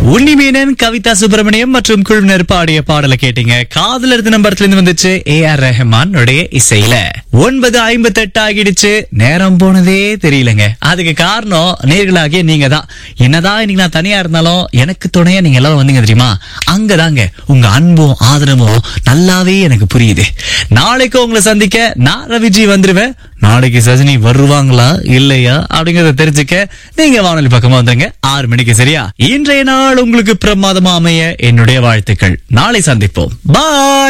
உன்னிமேனன் கவிதா சுப்பிரமணியம் மற்றும் குழுவினர் பாடிய பாடலை கேட்டீங்க காதலர் தினம்பரத்துல இருந்து வந்துச்சு ஏ ஆர் ரஹ்மான் உடைய இசையில ஒன்பது ஐம்பத்தி எட்டு ஆகிடுச்சு நேரம் போனதே தெரியலங்க அதுக்கு காரணம் நேர்களாகிய நீங்க தான் என்னதான் இன்னைக்கு நான் தனியா இருந்தாலும் எனக்கு துணையா நீங்க எல்லாரும் வந்தீங்க தெரியுமா அங்கதாங்க உங்க அன்பும் ஆதரவும் நல்லாவே எனக்கு புரியுது நாளைக்கு உங்களை சந்திக்க நான் ரவிஜி வந்துருவேன் நாளைக்கு சஜினி வருவாங்களா இல்லையா அப்படிங்கறத தெரிஞ்சுக்க நீங்க வானொலி பக்கமா வந்துருங்க ஆறு மணிக்கு சரியா இன்றைய நாள் உங்களுக்கு பிரமாதமா அமைய என்னுடைய வாழ்த்துக்கள் நாளை சந்திப்போம் பாய்